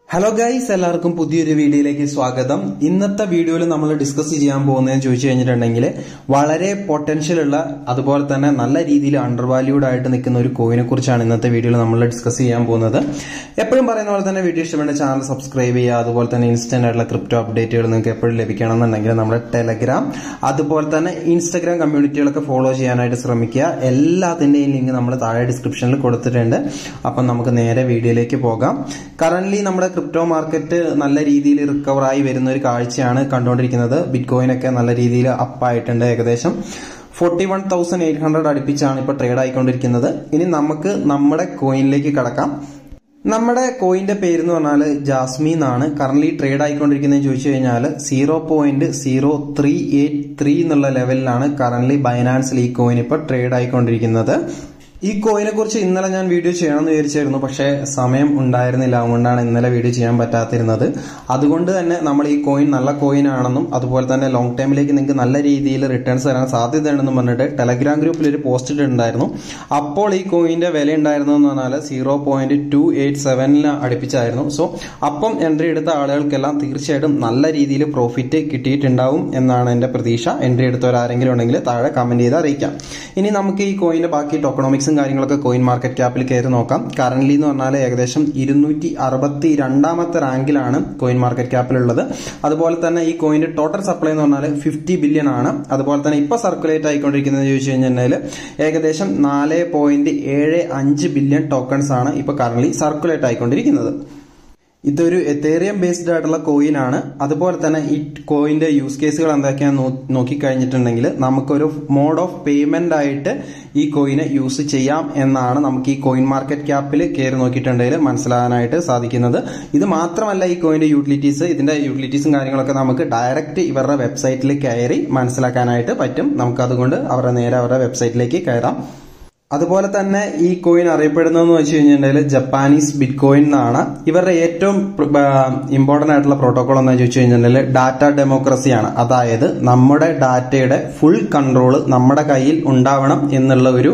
hello guys എല്ലാവർക്കും പുതിയൊരു വീഡിയോയിലേക്ക് സ്വാഗതം ഇന്നത്തെ വീഡിയോയിൽ നമ്മൾ ഡിസ്കസ് ചെയ്യാൻ പോകുന്നതെന്ന് ചോദിച്ചു കഴിഞ്ഞിട്ടുണ്ടെങ്കിൽ വളരെ പൊട്ടൻഷ്യൽ ഉള്ള അതുപോലെ തന്നെ നല്ല രീതിയിൽ അണ്ടർ വാല്യൂഡ് ആയിട്ട് നിൽക്കുന്ന ഒരു കോയിനെ കുറിച്ചാണ് ഇന്നത്തെ വീഡിയോയിൽ നമ്മൾ ഡിസ്കസ് ചെയ്യാൻ പോകുന്നത് എപ്പോഴും പറയുന്ന പോലെ തന്നെ വീഡിയോ ഇഷ്ടപ്പെട്ട ചാനൽ സബ്സ്ക്രൈബ് ചെയ്യുക അതുപോലെ തന്നെ ഇൻസ്റ്റന്റ് ആയിട്ടുള്ള ക്രിപ്റ്റോ അപ്ഡേറ്റുകൾ നിങ്ങൾക്ക് എപ്പോഴും ലഭിക്കണമെന്നുണ്ടെങ്കിൽ നമ്മുടെ ടെലഗ്രാം അതുപോലെ തന്നെ ഇൻസ്റ്റഗ്രാം കമ്മ്യൂണിറ്റികളൊക്കെ ഫോളോ ചെയ്യാനായിട്ട് ശ്രമിക്കുക എല്ലാത്തിന്റെയും ലിങ്ക് നമ്മൾ താഴെ ഡിസ്ക്രിപ്ഷനിൽ കൊടുത്തിട്ടുണ്ട് അപ്പം നമുക്ക് നേരെ വീഡിയോയിലേക്ക് പോകാം കറന്റ് നമ്മുടെ ക്രിപ്റ്റോ മാർക്കറ്റ് നല്ല രീതിയിൽ റിക്കവർ ആയി വരുന്ന ഒരു കാഴ്ചയാണ് കണ്ടുകൊണ്ടിരിക്കുന്നത് ബിറ്റ് കോയിൻ ഒക്കെ നല്ല രീതിയിൽ അപ്പായിട്ടുണ്ട് ഏകദേശം forty one thousand eight hundred അടുപ്പിച്ചാണ് ഇപ്പോൾ ട്രേഡ് ആയിക്കൊണ്ടിരിക്കുന്നത് ഇനി നമുക്ക് നമ്മുടെ കോയിനിലേക്ക് കടക്കാം നമ്മുടെ കോയിന്റെ പേര് എന്ന് പറഞ്ഞാൽ ജാസ്മി എന്നാണ് കറന്റ് ട്രേഡ് ആയിക്കൊണ്ടിരിക്കുന്നത് ചോദിച്ചു കഴിഞ്ഞാൽ zero point zero three eight three എന്നുള്ള ലെവലിലാണ് കറന്റ് ബൈനാൻസിൽ ഈ കോയിൻ ഇപ്പോൾ ട്രേഡ് ആയിക്കൊണ്ടിരിക്കുന്നത് ഈ കോയിനെ കുറിച്ച് ഇന്നലെ ഞാൻ വീഡിയോ ചെയ്യണമെന്ന് വിചാരിച്ചായിരുന്നു പക്ഷേ സമയം ഉണ്ടായിരുന്നില്ല അതുകൊണ്ടാണ് ഇന്നലെ വീഡിയോ ചെയ്യാൻ പറ്റാത്തിരുന്നത് അതുകൊണ്ട് തന്നെ നമ്മൾ ഈ കോയിൻ നല്ല കോയിൻ ആണെന്നും അതുപോലെ തന്നെ ലോങ് ടൈമിലേക്ക് നിങ്ങൾക്ക് നല്ല രീതിയിൽ റിട്ടേൺസ് തരാൻ സാധ്യതയുണ്ടെന്നും പറഞ്ഞിട്ട് ടെലഗ്രാം ഗ്രൂപ്പിൽ ഒരു പോസ്റ്റ് ഇട്ടിട്ടുണ്ടായിരുന്നു അപ്പോൾ ഈ കോയിന്റെ വില ഉണ്ടായിരുന്നു എന്ന് പറഞ്ഞാൽ സീറോ പോയിന്റ് ടു എയ്റ്റ് സെവനിൽ അടുപ്പിച്ചായിരുന്നു സോ അപ്പം എൻട്രി എടുത്ത ആളുകൾക്കെല്ലാം തീർച്ചയായിട്ടും നല്ല രീതിയിൽ പ്രോഫിറ്റ് കിട്ടിയിട്ടുണ്ടാവും എന്നാണ് എന്റെ പ്രതീക്ഷ എൻട്രി എടുത്തവരാരെങ്കിലും ഉണ്ടെങ്കിൽ താഴെ കമന്റ് ചെയ്ത് അറിയിക്കാം ഇനി നമുക്ക് ഈ കോയിന്റെ ബാക്കി ടോക്കണോമിക്സും കാര്യങ്ങളൊക്കെ കോയിൻ മാർക്കറ്റ് ക്യാപ്പിൽ കയറി നോക്കാം കറന്റ് എന്ന് പറഞ്ഞാൽ ഏകദേശം ഇരുന്നൂറ്റി അറുപത്തി രണ്ടാമത്തെ റാങ്കിലാണ് കോയിൻ മാർക്കറ്റ് ക്യാപ്പിലുള്ളത് അതുപോലെ തന്നെ ഈ കോയിന്റെ ടോട്ടൽ സപ്ലൈ എന്ന് പറഞ്ഞാൽ ഫിഫ്റ്റി ബില്യൺ ആണ് അതുപോലെ തന്നെ ഇപ്പൊ സർക്കുലേറ്റ് ആയിക്കൊണ്ടിരിക്കുന്നത് ചോദിച്ചു കഴിഞ്ഞാൽ ഏകദേശം നാല് പോയിന്റ് ഏഴ് അഞ്ച് ബില്യൺ ടോക്കൺസ് ആണ് ഇപ്പൊ കറന്റ് സർക്കുലേറ്റ് ആയിക്കൊണ്ടിരിക്കുന്നത് ഇതൊരു എത്തേറിയം ബേസ്ഡ് ആയിട്ടുള്ള കോയിൻ ആണ് അതുപോലെ തന്നെ ഈ കോയിന്റെ യൂസ് കേസുകൾ എന്തൊക്കെയാന്ന് നോക്കിക്കഴിഞ്ഞിട്ടുണ്ടെങ്കിൽ നമുക്കൊരു മോഡ് ഓഫ് പേയ്മെന്റ് ആയിട്ട് ഈ കോയിനെ യൂസ് ചെയ്യാം എന്നാണ് നമുക്ക് ഈ കോയിൻ മാർക്കറ്റ് ക്യാപ്പിൽ കയറി നോക്കിയിട്ടുണ്ടെങ്കിൽ മനസ്സിലാകാനായിട്ട് സാധിക്കുന്നത് ഇത് മാത്രമല്ല ഈ കോയിന്റെ യൂട്ടിലിറ്റീസ് ഇതിന്റെ യൂട്ടിലിറ്റീസും കാര്യങ്ങളൊക്കെ നമുക്ക് ഡയറക്റ്റ് ഇവരുടെ വെബ്സൈറ്റിൽ കയറി മനസ്സിലാക്കാനായിട്ട് പറ്റും നമുക്ക് അതുകൊണ്ട് അവരുടെ നേരെ അവരുടെ വെബ്സൈറ്റിലേക്ക് കയറാം അതുപോലെ തന്നെ ഈ കോയിൻ അറിയപ്പെടുന്നതെന്ന് വെച്ച് കഴിഞ്ഞിട്ടുണ്ടെങ്കിൽ ജപ്പാനീസ് ബിറ്റ് കോയിൻ എന്നാണ് ഇവരുടെ ഏറ്റവും ഇമ്പോർട്ടന്റ് ആയിട്ടുള്ള പ്രോട്ടോകോൾ എന്ന് ചോദിച്ചു കഴിഞ്ഞിട്ടുണ്ടെങ്കിൽ ഡാറ്റ ഡെമോക്രസിയാണ് അതായത് നമ്മുടെ ഡാറ്റയുടെ ഫുൾ കൺട്രോൾ നമ്മുടെ കയ്യിൽ ഉണ്ടാവണം എന്നുള്ള ഒരു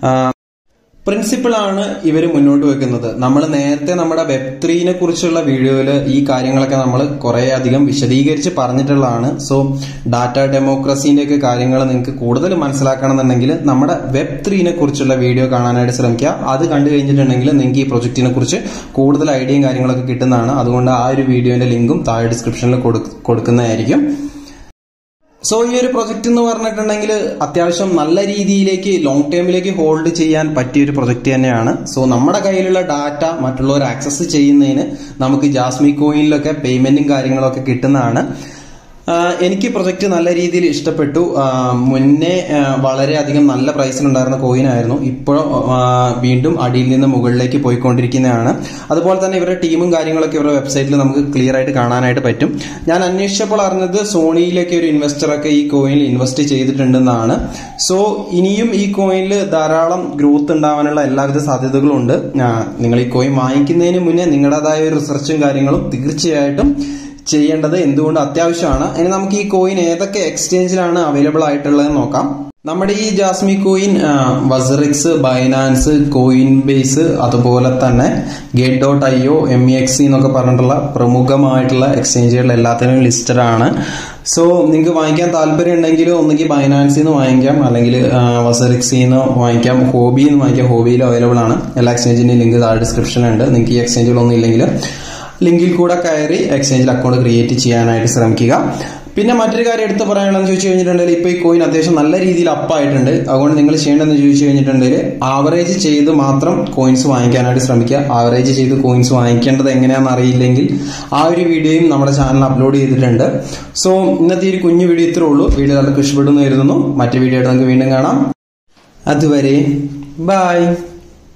പ്രിൻസിപ്പിളാണ് ഇവർ മുന്നോട്ട് വെക്കുന്നത് നമ്മൾ നേരത്തെ നമ്മുടെ വെബ് ത്രീനെ കുറിച്ചുള്ള വീഡിയോയിൽ ഈ കാര്യങ്ങളൊക്കെ നമ്മൾ കുറെ അധികം വിശദീകരിച്ച് പറഞ്ഞിട്ടുള്ളതാണ് സോ ഡാറ്റ ഡെമോക്രസിന്റെ ഒക്കെ കാര്യങ്ങൾ നിങ്ങൾക്ക് കൂടുതൽ മനസ്സിലാക്കണമെന്നുണ്ടെങ്കിൽ നമ്മുടെ വെബ് ത്രീനെ കുറിച്ചുള്ള വീഡിയോ കാണാനായിട്ട് ശ്രമിക്കുക അത് കണ്ടു കഴിഞ്ഞിട്ടുണ്ടെങ്കിൽ നിങ്ങൾക്ക് ഈ പ്രൊജക്റ്റിനെ കുറിച്ച് കൂടുതൽ ഐഡിയയും കാര്യങ്ങളൊക്കെ കിട്ടുന്നതാണ് അതുകൊണ്ട് ആ ഒരു വീഡിയോന്റെ ലിങ്കും താഴെ ഡിസ്ക്രിപ്ഷനിൽ കൊടുക്കുന്നതായിരിക്കും സോ ഈ ഒരു പ്രൊജക്ട് എന്ന് പറഞ്ഞിട്ടുണ്ടെങ്കിൽ അത്യാവശ്യം നല്ല രീതിയിലേക്ക് ലോങ് ടൈമിലേക്ക് ഹോൾഡ് ചെയ്യാൻ പറ്റിയ ഒരു പ്രൊജക്ട് തന്നെയാണ് സോ നമ്മുടെ കയ്യിലുള്ള ഡാറ്റ മറ്റുള്ളവർ ആക്സസ് ചെയ്യുന്നതിന് നമുക്ക് ജാസ്മി കോയിനിലൊക്കെ പേയ്മെന്റും കാര്യങ്ങളൊക്കെ കിട്ടുന്നതാണ് എനിക്ക് പ്രൊജക്ട് നല്ല രീതിയിൽ ഇഷ്ടപ്പെട്ടു മുന്നേ വളരെയധികം നല്ല പ്രൈസിലുണ്ടായിരുന്ന കോയിൻ ആയിരുന്നു ഇപ്പോൾ വീണ്ടും അടിയിൽ നിന്ന് മുകളിലേക്ക് പോയിക്കൊണ്ടിരിക്കുന്നതാണ് അതുപോലെ തന്നെ ഇവരുടെ ടീമും കാര്യങ്ങളൊക്കെ ഇവരുടെ വെബ്സൈറ്റിൽ നമുക്ക് ക്ലിയർ ആയിട്ട് കാണാനായിട്ട് പറ്റും ഞാൻ അന്വേഷിച്ചപ്പോൾ അറിഞ്ഞത് സോണിയിലേക്ക് ഒരു ഇൻവെസ്റ്ററൊക്കെ ഈ കോയിനിൽ ഇൻവെസ്റ്റ് ചെയ്തിട്ടുണ്ടെന്നാണ് സോ ഇനിയും ഈ കോയിനിൽ ധാരാളം ഗ്രോത്ത് ഉണ്ടാവാനുള്ള എല്ലാവിധ സാധ്യതകളും ഉണ്ട് നിങ്ങൾ ഈ കോയിൻ വാങ്ങിക്കുന്നതിന് മുന്നേ നിങ്ങളുടേതായ ഒരു റിസർച്ചും കാര്യങ്ങളും തീർച്ചയായിട്ടും ചെയ്യേണ്ടത് എന്തുകൊണ്ട് അത്യാവശ്യമാണ് ഇനി നമുക്ക് ഈ കോയിൻ ഏതൊക്കെ എക്സ്ചേഞ്ചിലാണ് അവൈലബിൾ ആയിട്ടുള്ളത് നോക്കാം നമ്മുടെ ഈ Jasmy coin WazirX Binance Coinbase അതുപോലെ തന്നെ gate dot I O M E X എന്നൊക്കെ പറഞ്ഞിട്ടുള്ള പ്രമുഖമായിട്ടുള്ള എക്സ്ചേഞ്ചുകൾ എല്ലാത്തിനും ലിസ്റ്റഡ് ആണ് സോ നിങ്ങൾക്ക് വാങ്ങിക്കാൻ താല്പര്യം ഉണ്ടെങ്കിൽ ഒന്നുകിൽ ബൈനാൻസിൽ നിന്ന് വാങ്ങിക്കാം അല്ലെങ്കിൽ വസറിക്സിൽ നിന്ന് വാങ്ങിക്കാം ഹോബിയിൽ നിന്ന് വാങ്ങിക്കാം ഹോബിയിൽ അവൈലബിൾ ആണ് എല്ലാ എക്സ്ചേഞ്ചിന്റെയും ലിങ്ക് താഴെ ഡിസ്ക്രിപ്ഷനിലുണ്ട് നിങ്ങൾക്ക് ഈ എക്സ്ചേഞ്ചുകളൊന്നും ഇല്ലെങ്കിൽ ലിങ്കിൽ കൂടെ കയറി എക്സ്ചേഞ്ചിൽ അക്കൗണ്ട് ക്രിയേറ്റ് ചെയ്യാനായിട്ട് ശ്രമിക്കുക പിന്നെ മറ്റൊരു കാര്യം എടുത്ത് പറയാനുള്ളതെന്ന് ചോദിച്ചു കഴിഞ്ഞിട്ടുണ്ടെങ്കിൽ ഇപ്പോൾ ഈ കോയിൻ അത്യാവശ്യം നല്ല രീതിയിൽ അപ്പായിട്ടുണ്ട് അതുകൊണ്ട് നിങ്ങൾ ചെയ്യേണ്ടതെന്ന് ചോദിച്ചു കഴിഞ്ഞിട്ടുണ്ടെങ്കിൽ ആവറേജ് ചെയ്ത് മാത്രം കോയിൻസ് വാങ്ങിക്കാനായിട്ട് ശ്രമിക്കുക ആവറേജ് ചെയ്ത് കോയിൻസ് വാങ്ങിക്കേണ്ടത് എങ്ങനെയാണെന്ന് അറിയില്ലെങ്കിൽ ആ ഒരു വീഡിയോയും നമ്മുടെ ചാനൽ അപ്ലോഡ് ചെയ്തിട്ടുണ്ട് സോ ഇന്നത്തെ ഒരു കുഞ്ഞു വീഡിയോ ഇത്രേ ഉള്ളൂ വീഡിയോ എല്ലാവർക്കും ഇഷ്ടപ്പെടുന്നു കരുതുന്നു മറ്റു വീഡിയോ ആയിട്ട് നമുക്ക് വീണ്ടും കാണാം അതുവരെ ബൈ